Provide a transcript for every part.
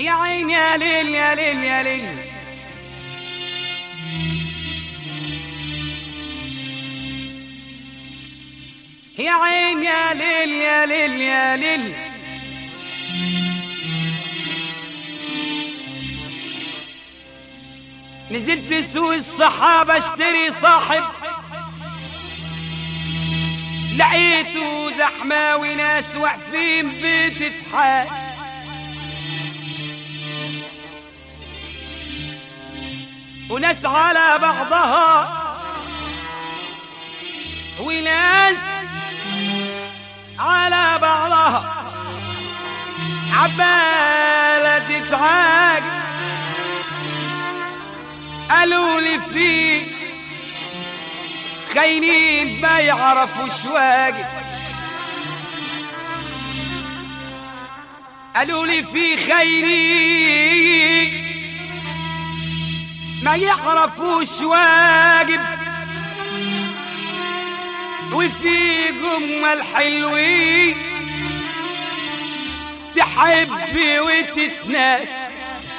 يا عين يا ليل يا ليل يا ليل يا عين يا ليل يا ليل يا ليل نزلت سوق الصحابة اشتري صاحب لقيته زحمة وناس واقفين بتتحاس وناس على بعضها وناس على بعضها عبالة تتعاج قالوا لي في خاينين ما يعرفوش واجد قالوا لي في خاينين ما يعرفوش واجب وفي جمل حلوين تحب وتتناسب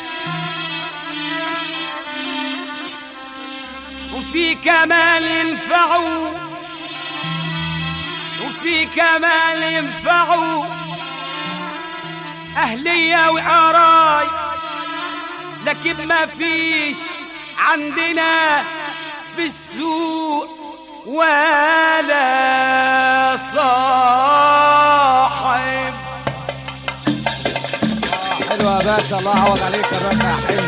وفي كمال ينفعوا وفي كمال ينفعوا أهلية وقراي لكن ما فيش عندنا في السوق ولا صاحب حلو يا باشا الله يعوض عليك يا باشا يا حلو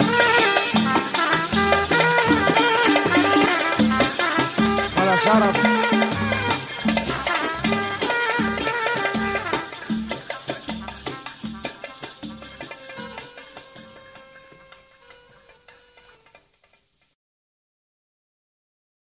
ولا شرف